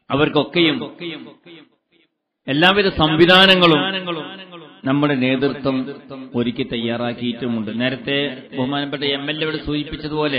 അവർക്കൊക്കെയും എല്ലാവിധ സംവിധാനങ്ങളും നമ്മുടെ നേതൃത്വം ഒരുക്കി തയ്യാറാക്കിയിട്ടുമുണ്ട് നേരത്തെ ബഹുമാനപ്പെട്ട എം എൽ എ സൂചിപ്പിച്ചതുപോലെ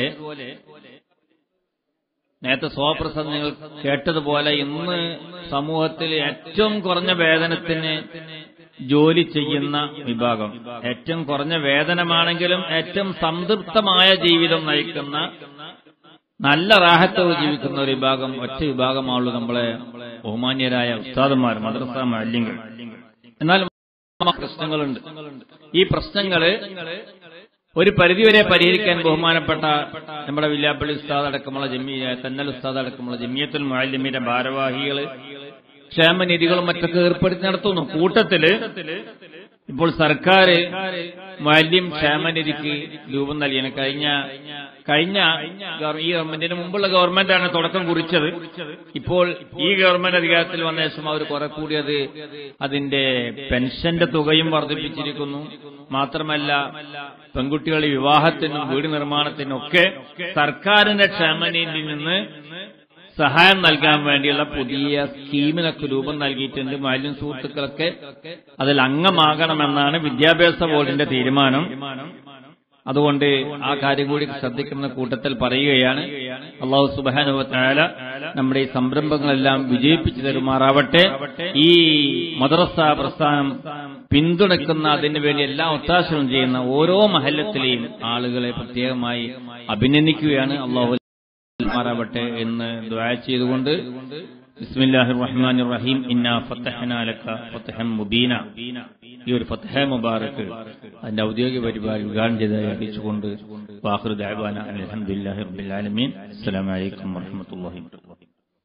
നേരത്തെ സോപ്രസാദ് നിങ്ങൾ കേട്ടതുപോലെ ഇന്ന് സമൂഹത്തിൽ ഏറ്റവും കുറഞ്ഞ വേതനത്തിന് ജോലി ചെയ്യുന്ന വിഭാഗം ഏറ്റവും കുറഞ്ഞ വേതനമാണെങ്കിലും ഏറ്റവും സംതൃപ്തമായ ജീവിതം നയിക്കുന്ന നല്ല റാഹത്തോട് ജീവിക്കുന്ന ഒരു വിഭാഗം ഒറ്റ വിഭാഗമാണുള്ളൂ നമ്മളെ ബഹുമാന്യരായ ഉസ്താദന്മാർ മദ്രസ മാലിന്യങ്ങൾ എന്നാൽ പ്രശ്നങ്ങളുണ്ട് ഈ പ്രശ്നങ്ങള് ഒരു പരിധിവരെ പരിഹരിക്കാൻ ബഹുമാനപ്പെട്ട നമ്മുടെ വില്ലാപ്പള്ളി ഉസ്താദ് അടക്കമുള്ള ജമീ തെന്നൽ ഉസ്താദ് അടക്കമുള്ള ജമിയത്തുൽ മാലിന്യമിന്റെ ഭാരവാഹികള് ക്ഷേമനിധികളും മറ്റൊക്കെ ഏർപ്പെടുത്തി നടത്തുന്നു കൂട്ടത്തില് ഇപ്പോൾ സർക്കാർ മാലിന്യം ക്ഷേമനിധിക്ക് രൂപം നൽകിയാണ് കഴിഞ്ഞ കഴിഞ്ഞ ഗവ- ഈ ഗവൺമെന്റിന് മുമ്പുള്ള ഗവൺമെന്റാണ് തുടക്കം കുറിച്ചത് ഇപ്പോൾ ഈ ഗവൺമെന്റ് അധികാരത്തിൽ വന്ന ശേഷം അവർ കുറെ കൂടി അത് അതിന്റെ പെൻഷന്റെ തുകയും വർദ്ധിപ്പിച്ചിരിക്കുന്നു മാത്രമല്ല പെൺകുട്ടികളുടെ വിവാഹത്തിനും വീട് നിർമ്മാണത്തിനും ഒക്കെ സർക്കാരിന്റെ ക്ഷേമനിധിയിൽ നിന്ന് സഹായം നൽകാൻ വേണ്ടിയുള്ള പുതിയ സ്കീമിനൊക്കെ രൂപം നൽകിയിട്ടുണ്ട് മാലിന്യ സുഹൃത്തുക്കളൊക്കെ അതിൽ അംഗമാകണമെന്നാണ് വിദ്യാഭ്യാസ ബോർഡിന്റെ തീരുമാനം അതുകൊണ്ട് ആ കാര്യം കൂടി ശ്രദ്ധിക്കുന്ന കൂട്ടത്തിൽ പറയുകയാണ് അള്ളാഹു സുബാനുവല നമ്മുടെ ഈ സംരംഭങ്ങളെല്ലാം വിജയിപ്പിച്ചു തരുമാറാവട്ടെ ഈ മദ്രസ പ്രസ്ഥാനം പിന്തുണക്കുന്ന അതിനു വേണ്ടി എല്ലാ ഒത്താശവും ചെയ്യുന്ന ഓരോ മഹല്ലത്തിലെയും ആളുകളെ പ്രത്യേകമായി അഭിനന്ദിക്കുകയാണ് അള്ളാഹു മാറാവട്ടെ എന്ന് ദ്വാ ചെയ്തുകൊണ്ട് ബിസ്മില്ലാഹി റഹ്മാൻ റഹീം ഇന്നാ ഫത്തഹന ലക ഫത്തഹൻ മുബീന ഈ ഒരു ഫത്തഹ മുബാറക്ക് അതിന്റെ ഔദ്യോഗിക പരിപാടി ഉദ്ഘാടനം ചെയ്തതായി അറിയിച്ചുകൊണ്ട് വാഹൃ ദഅവാന അൽഹംദുലില്ലാഹി റബ്ബിൽ ആലമീൻ അസ്സലാമു അലൈക്കും വറഹ്മത്തുള്ളാഹി വബറകാതുഹു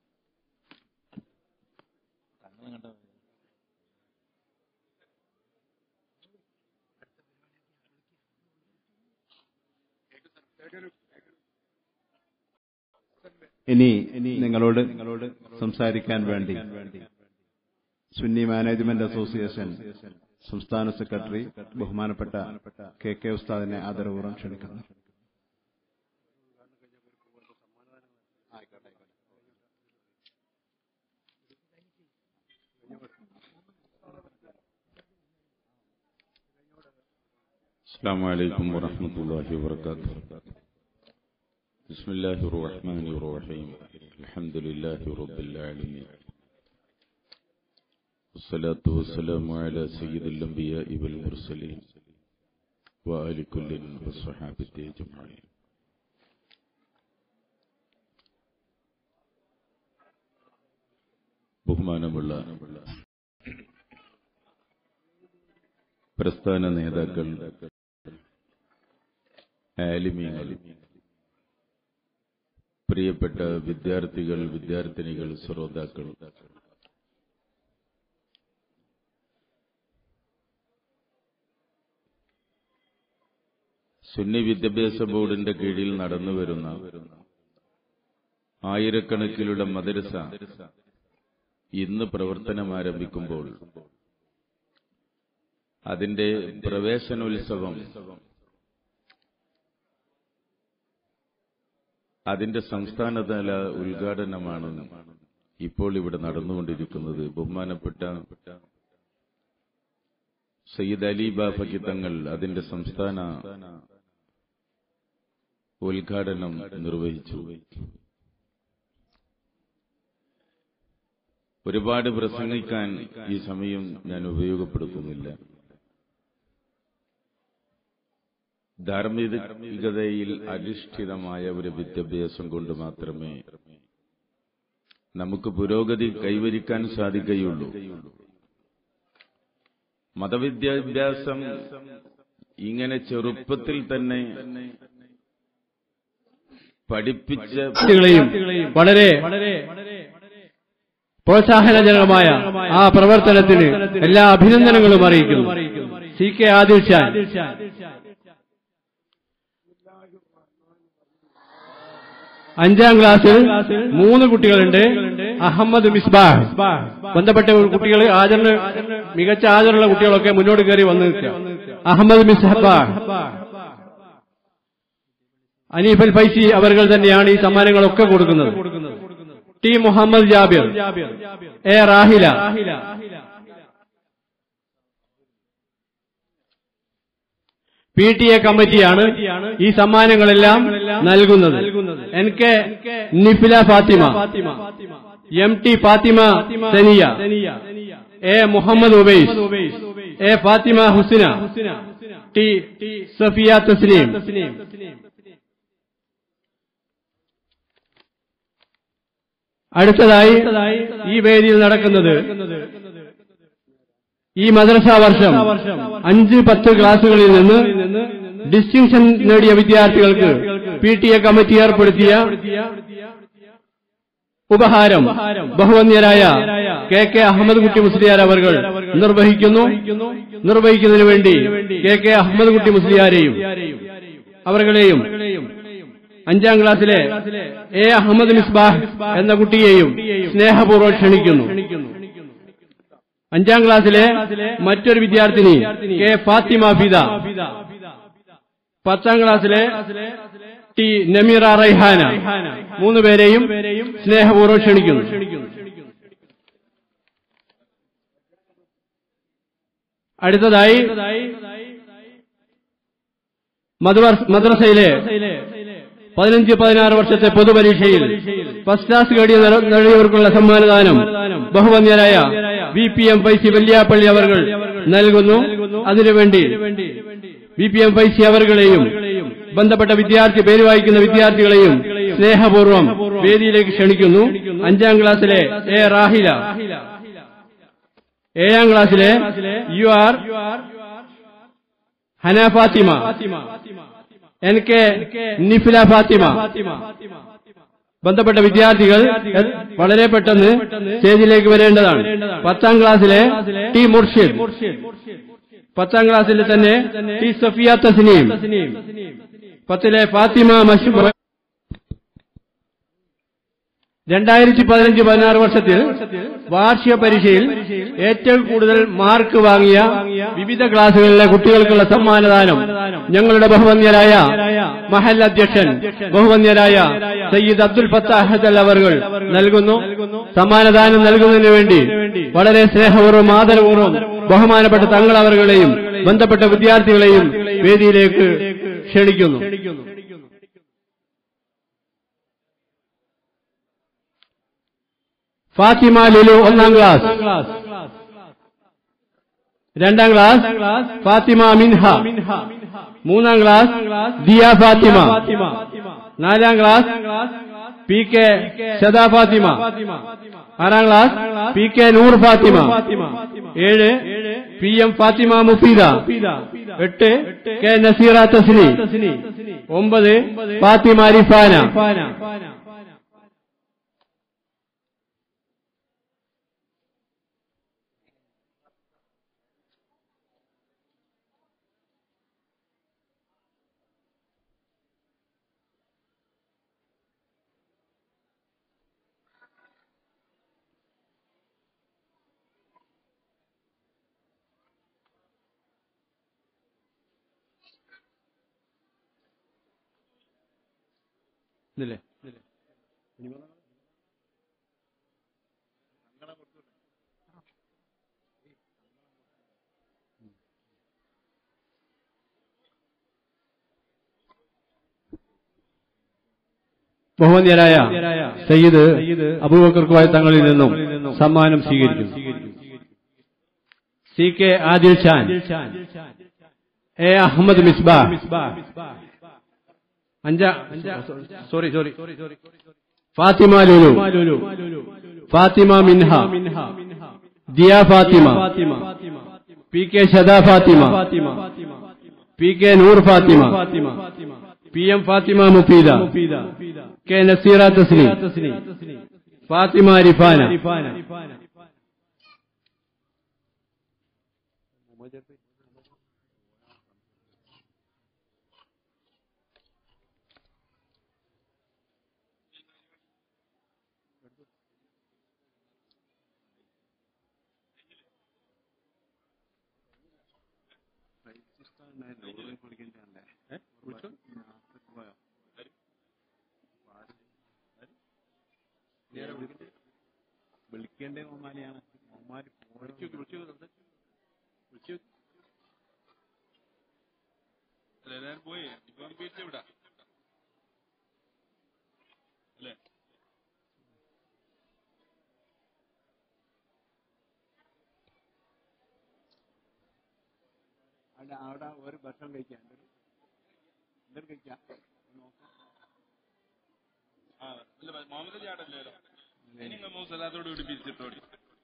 ഇനി നിങ്ങളോട് നിങ്ങളോട് സംസാരിക്കാൻ വേണ്ടി സുന്നി മാനേജ്മെന്റ് അസോസിയേഷൻ സംസ്ഥാന സെക്രട്ടറി ബഹുമാനപ്പെട്ട കെ കെ ഉസ്താദിനെ ആദരപൂർവ്വം ക്ഷണിക്കുന്നു السلام عليكم ورحمة الله وبركاته بسم الله الرحمن الرحيم الحمد لله رب العالمين والصلاة والسلام على سيد الأنبياء والمرسلين وآل كل والصحابة أجمعين ബഹുമാനമുള്ള പ്രസ്ഥാന നേതാക്കൾ ആലിമീങ്ങൾ പ്രിയപ്പെട്ട വിദ്യാർത്ഥികൾ വിദ്യാർത്ഥിനികൾ ശ്രോതാക്കൾ സുന്നി വിദ്യാഭ്യാസ ബോർഡിന്റെ കീഴിൽ നടന്നു വരുന്ന ആയിരക്കണക്കിലുള്ള മദ്രസ ഇന്ന് പ്രവർത്തനം ആരംഭിക്കുമ്പോൾ അതിന്റെ പ്രവേശനോത്സവം അതിന്റെ സംസ്ഥാനതല ഉദ്ഘാടനമാണ് ഇപ്പോൾ ഇവിടെ നടന്നുകൊണ്ടിരിക്കുന്നത് ബഹുമാനപ്പെട്ട സയ്യിദ് അലി ബാഫക്കി തങ്ങൾ അതിന്റെ സംസ്ഥാന ഉദ്ഘാടനം നിർവഹിച്ചു ഒരുപാട് പ്രസംഗിക്കാൻ ഈ സമയം ഞാൻ ഉപയോഗപ്പെടുത്തുന്നില്ല ധാർമ്മികതയിൽ അധിഷ്ഠിതമായ ഒരു വിദ്യാഭ്യാസം കൊണ്ട് മാത്രമേ നമുക്ക് പുരോഗതി കൈവരിക്കാൻ സാധിക്കുകയുള്ളൂ മതവിദ്യാഭ്യാസം ഇങ്ങനെ ചെറുപ്പത്തിൽ തന്നെ പഠിപ്പിച്ച കുട്ടികളെയും വളരെ പ്രോത്സാഹനജനകമായ ആ പ്രവർത്തനത്തിന് എല്ലാ അഭിനന്ദനങ്ങളും അറിയിക്കുന്നു സി കെ ആദിൽ ഷാൻ അഞ്ചാം ക്ലാസ്സിൽ മൂന്ന് കുട്ടികളുണ്ട് അഹമ്മദ് മിസ്ബാഹ് ബന്ധപ്പെട്ട കുട്ടികൾ ആചരണ മികച്ച ആചരണ കുട്ടികളൊക്കെ മുന്നോട്ട് കയറി വന്നു നിൽക്കുക അഹമ്മദ് മിസ്ബാഹ് അനീഫൽ ഫൈസി അവർ തന്നെയാണ് ഈ സമ്മാനങ്ങളൊക്കെ കൊടുക്കുന്നത് T Muhammad Jabir A Rahila P T A കമ്മിറ്റിയാണ് ഈ സമ്മാനങ്ങളെല്ലാം നൽകുന്നത് N K Nifila Fathima M T Fathima Saniya A Muhammad Ubais A Fathima Husina T Safiya Thasleem അടുത്തതായി ഈ വേദിയിൽ നടക്കുന്നത് ഈ മദ്രസ വർഷം അഞ്ച് പത്ത് ക്ലാസുകളിൽ നിന്ന് ഡിസ്റ്റിങ്ഷൻ നേടിയ വിദ്യാർത്ഥികൾക്ക് പി ടി എ കമ്മിറ്റി ഏർപ്പെടുത്തിയ ഉപഹാരം ബഹുവന്യരായ കെ കെ അഹമ്മദ് കുട്ടി മുസ്ലിയാർ അവർ നിർവഹിക്കുന്നു നിർവഹിക്കുന്നതിനു വേണ്ടി കെ കെ അഹമ്മദ് കുട്ടി മുസ്ലിയാരെയും അവർകളെയും അഞ്ചാം ക്ലാസ്സിലെ എ അഹമ്മദ് മിസ്ബാഹ് എന്ന കുട്ടിയെയും സ്നേഹപൂർവ്വം ക്ഷണിക്കുന്നു അഞ്ചാം ക്ലാസ്സിലെ മറ്റൊരു വിദ്യാർത്ഥിനി കെ ഫാത്തിമ ഫിദ പത്താം ക്ലാസ്സിലെ ടി നമീറ റൈഹാന മൂന്ന് പേരെയും സ്നേഹപൂർവ്വം ക്ഷണിക്കുന്നു അടുത്തതായി മദ്വർ- മദ്രസയിലെ പതിനഞ്ച് പതിനാറ് വർഷത്തെ പൊതുപരീക്ഷയിൽ ഫസ്റ്റ് ക്ലാസ് നേടിയ നേട- നേടിയവർക്കുള്ള സമ്മാനദാനം ബഹുവന്യരായ V P M Faizy Valiyapalli അവർ നൽകുന്നു അതിനുവേണ്ടി വി പി എം പൈസി അവർകളെയും ബന്ധപ്പെട്ട വിദ്യാർത്ഥി പേര് വായിക്കുന്ന വിദ്യാർത്ഥികളെയും സ്നേഹപൂർവ്വം വേദിയിലേക്ക് ക്ഷണിക്കുന്നു അഞ്ചാം ക്ലാസ്സിലെ എ റാഹില ഏഴാം ക്ലാസ്സിലെ U R Hana Fathima N K Nifila Fathima ബന്ധപ്പെട്ട വിദ്യാർത്ഥികൾ വളരെ പെട്ടെന്ന് സ്റ്റേജിലേക്ക് വരേണ്ടതാണ് പത്താം ക്ലാസ്സിലെ ടി മുർഷിദ് പത്താം ക്ലാസ്സിൽ തന്നെ ടി സഫിയ തസ്നീം പത്തിലെ ഫാത്തിമ മഷൂർ രണ്ടായിരത്തി പതിനഞ്ച് പതിനാറ് വർഷത്തിൽ വാർഷിക പരീക്ഷയിൽ ഏറ്റവും കൂടുതൽ മാർക്ക് വാങ്ങിയ വിവിധ ക്ലാസുകളിലെ കുട്ടികൾക്കുള്ള സമ്മാനദാനം ഞങ്ങളുടെ ബഹുവന്യരായ മഹൽ അധ്യക്ഷൻ ബഹുവന്യരായ സയ്യിദ് അബ്ദുൽ ഫത്താഹ് അവർ നൽകുന്നു സമ്മാനദാനം നൽകുന്നതിന് വേണ്ടി വളരെ സ്നേഹപൂർവ്വം ആദരപൂർവ്വം ബഹുമാനപ്പെട്ട തങ്ങളവറുകളെയും ബന്ധപ്പെട്ട വിദ്യാർത്ഥികളെയും വേദിയിലേക്ക് ക്ഷണിക്കുന്നു ഫാത്തിമ ലുലു ഒന്നാം ക്ലാസ് രണ്ടാം ക്ലാസ് ഫാത്തിമ മിൻഹ മൂന്നാം ക്ലാസ് ദിയ ഫാത്തിമ നാലാം class P K Sada Fathima ആറാം class P K Noor Fathima ഏഴ് പി എം ഫാത്തിമ മുഫീദ എട്ട് കെ നസീറ തസ്നി ഒമ്പത് ഫാത്തിമ റിഫാന ഇതില്ലേ ബഹുവന്യരായ സയ്യിദ് അബൂബക്കർ കോയ തങ്ങളിൽ നിന്നും സമ്മാനം സ്വീകരിക്കുന്നു C K Adil Khan A Ahmed Misba അഞ്ചാ sorry sorry Fathima Lulu Fathima Minha Diya Fathima P K Shada Fathima P K Noor Fathima P M Fathima Mufeeda K Naseera Thasli Fathima Rifana വിളിക്കേണ്ട ഒമാനിയാണ് ഒമാനി എല്ലാരും പോയി ഇപ്പൊ പിരിച്ചുവിടാം അല്ലേ അവിടെ അവിടെ ഒരു ഭക്ഷണം കഴിക്കാൻ എന്തൊരു കഴിക്കാം നോക്കാം ആ അല്ല മുഹമ്മദ് അലി ആടല്ലോ ഇനി നമ്മൾ സ്ഥലത്തോട് കൂടി പിരിച്ചിട്ടോടി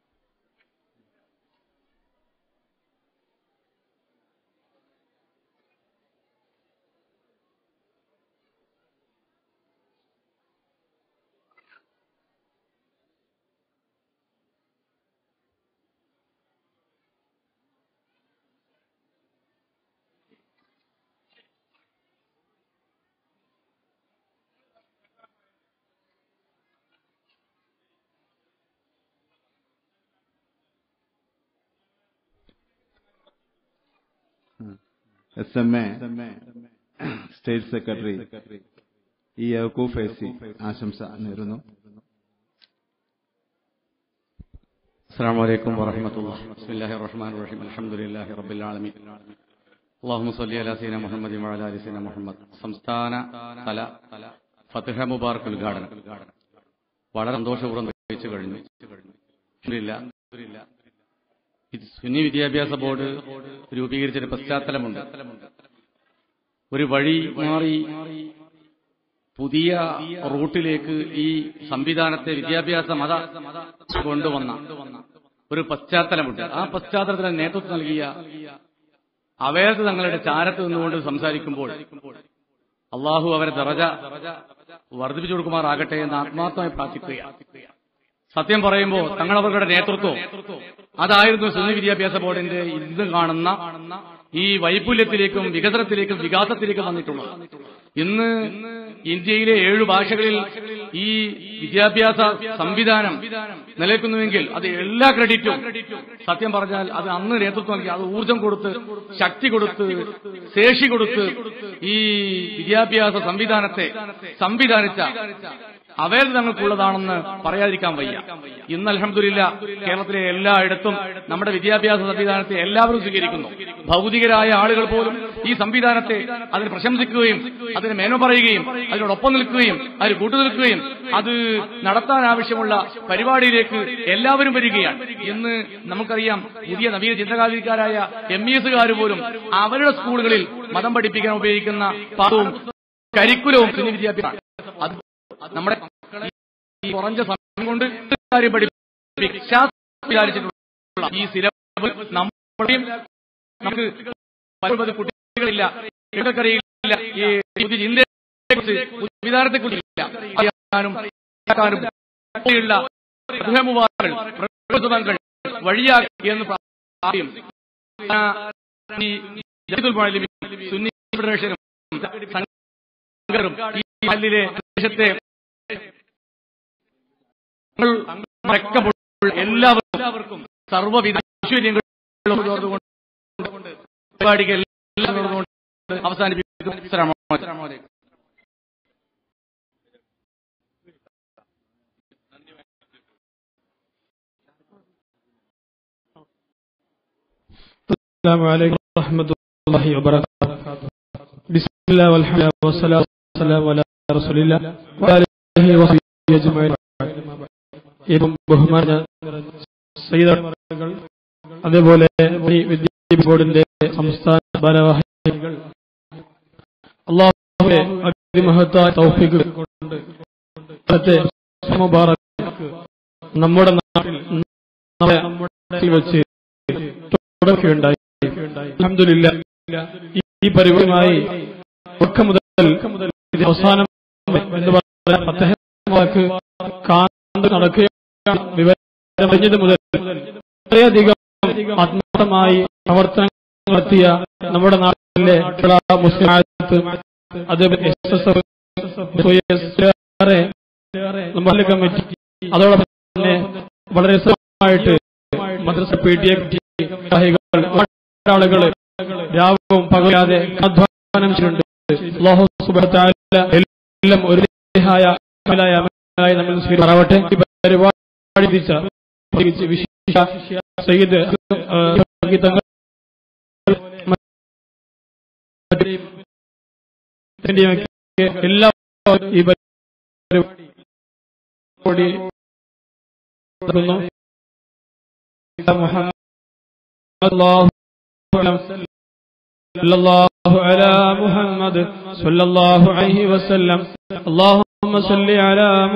S M A state secretary E Yahoof Faizy ആശംസ നേരുന്നു السلام عليكم ورحمة الله بسم الله الرحمن الرحيم الحمد لله رب العالمين اللهم صل على سيدنا محمد وعلى آل سيدنا محمد സംസ്ഥാന തല ഫതഹ മുബാറക് ഉദ്ഘാടനം വളരെ സന്തോഷപൂർവ്വം നിർവഹിച്ചു കഴിഞ്ഞു അൽഹംദുലില്ലാ. ഇത് സുന്നി വിദ്യാഭ്യാസ ബോർഡ് രൂപീകരിച്ചൊരു പശ്ചാത്തലമുണ്ട് ഒരു വഴി മാറി പുതിയ റൂട്ടിലേക്ക് ഈ സംവിധാനത്തെ വിദ്യാഭ്യാസ മത കൊണ്ടുവന്ന ഒരു പശ്ചാത്തലമുണ്ട് ആ പശ്ചാത്തലത്തിന് നേതൃത്വം നൽകിയ അവേദ തങ്ങളുടെ ചാരത്ത് നിന്നുകൊണ്ട് സംസാരിക്കുമ്പോൾ അള്ളാഹു അവരെ ദറജ വർദ്ധിപ്പിച്ചു കൊടുക്കുമാറാകട്ടെ എന്ന് ആത്മാർത്ഥമായി പ്രാർത്ഥിക്കുകയാണ് സത്യം പറയുമ്പോൾ തങ്ങളവരുടെ നേതൃത്വം അതായിരുന്നു സുന്നി വിദ്യാഭ്യാസ ബോർഡിന്റെ ഇന്ന് കാണുന്ന ഈ വൈപുല്യത്തിലേക്കും വികസനത്തിലേക്കും വികാസത്തിലേക്കും വന്നിട്ടുള്ളത് ഇന്ന് ഇന്ത്യയിലെ ഏഴു ഭാഷകളിൽ ഈ വിദ്യാഭ്യാസ സംവിധാനം നിലനിൽക്കുന്നുവെങ്കിൽ അത് എല്ലാ ക്രെഡിറ്റും സത്യം പറഞ്ഞാൽ അത് അന്ന് നേതൃത്വം നൽകി അത് ഊർജം കൊടുത്ത് ശക്തി കൊടുത്ത് ശേഷി കൊടുത്ത് ഈ വിദ്യാഭ്യാസ സംവിധാനത്തെ സംവിധാനിച്ച അവേദ തങ്ങൾക്കുള്ളതാണെന്ന് പറയാതിരിക്കാൻ വയ്യ ഇന്ന് അലഹമില്ല കേരളത്തിലെ എല്ലായിടത്തും നമ്മുടെ വിദ്യാഭ്യാസ സംവിധാനത്തെ എല്ലാവരും സ്വീകരിക്കുന്നു ഭൗതികരായ ആളുകൾ പോലും ഈ സംവിധാനത്തെ അതിന് പ്രശംസിക്കുകയും അതിന് മേന്മ പറയുകയും അതിനോടൊപ്പം നിൽക്കുകയും അതിന് കൂട്ടുനിൽക്കുകയും അത് നടത്താൻ ആവശ്യമുള്ള പരിപാടിയിലേക്ക് എല്ലാവരും വരികയാണ് ഇന്ന് നമുക്കറിയാം പുതിയ നവീന ചിന്തകാരിക്കാരായ എം ഇ എസുകാർ പോലും അവരുടെ സ്കൂളുകളിൽ മതം പഠിപ്പിക്കാൻ ഉപയോഗിക്കുന്ന പാഠവും കരിക്കുലവും സുന്നി വിദ്യാഭ്യാസം അത് നമ്മുടെ ഈ കുറഞ്ഞ സമയം കൊണ്ട് കാര്യം പഠിപ്പിക്കും ശാസ്ത്രം വിചാരിച്ചിട്ടുള്ള ഈ സിലബസ് നമ്മുടെയും നമുക്ക് പരമാവധി കുട്ടികളില്ല കുട്ടികൾക്കറിയില്ല ഈ പുതിയ ചിന്തയെക്കുറിച്ച് സംവിധാനത്തെക്കുറിച്ചില്ല അറിയാനും മനസ്സിലാക്കാനും ഉള്ള ഗൃഹമുവാകൾ പ്രബോധനങ്ങൾ വഴിയാക്കി എന്ന് പറയും ആ, ഈ ജയ്തുൽ മുഅല്ലിമീൻ, സുന്നി ഫെഡറേഷനും സംഘടനയും ഈ മഹലിലെ പ്രദേശത്തെ തങ്ങൾ എല്ലാവർക്കും സർവ്വവിധ ഐശ്വര്യങ്ങളും ചേർന്നുകൊണ്ട് പരിപാടികൾ എല്ലാം ചേർന്നുകൊണ്ട് അവസാനിപ്പിക്കും അസ്സലാമു അലൈക്കും. السلام عليكم ورحمة الله وبركاته بسم الله والحمد لله والصلاة والسلام على رسول الله وعلى آله وصحبه أجمعين ഇപ്പം ബഹുമാന സയ്യിദ് അതേപോലെ ഈ വിദ്യാഭ്യാസ ബോർഡിന്റെ സംസ്ഥാന ഭാരവാഹികൾ അള്ളാഹുവിന്റെ അതിമഹത്തായ തൗഫീഖ് കൊണ്ട് ഇന്നത്തെ മുബാറക്ക് നമ്മുടെ നാട്ടിൽ നമ്മുടെ നാട്ടിൽ വെച്ച് തുടക്കുകയുണ്ടായി അൽഹംദുലില്ലാ ഈ ഈ പരിപാടിയുമായി തുടക്കം മുതൽ ഇത് അവസാനം എന്ന് പറഞ്ഞ പത്തഹമാക്ക് കാണ്ട് നടക്കുകയാണ് വിവരം അറിഞ്ഞത് മുതൽ വളരെയധികം ആത്മാർത്ഥമായി പ്രവർത്തനങ്ങൾ നടത്തിയ നമ്മുടെ നാട്ടിലെ കേരള മുസ്ലിം ആയത്ത് അതേപോലെ എസ് എസ് എഫ് നമ്മുടെ കമ്മിറ്റി അതോടൊപ്പം തന്നെ വളരെ രസമായിട്ട് മദ്രസ പി ടി എ ആളുകൾ രാവും പകലാതെ അധ്വാനം ചെയ്തിട്ടുണ്ട് അല്ലാഹു സുബ്ഹാനഹു വ തആല എല്ലാം ഒരു ദേഹായ അമലായ അമലായി നമ്മൾ സ്വീകരിക്കട്ടെ ഈ പരിപാടി തിരിച്ച പ്രത്യേകിച്ച് വിശേഷ സയ്യിദ് ആ, തങ്ങൾ മറ്റ് എല്ലാ ഈ പരിപാടി നടക്കുന്നു. മുഹമ്മദ് അല്ലാഹു صلى الله على محمد صلى الله عليه وسلم اللهم صل على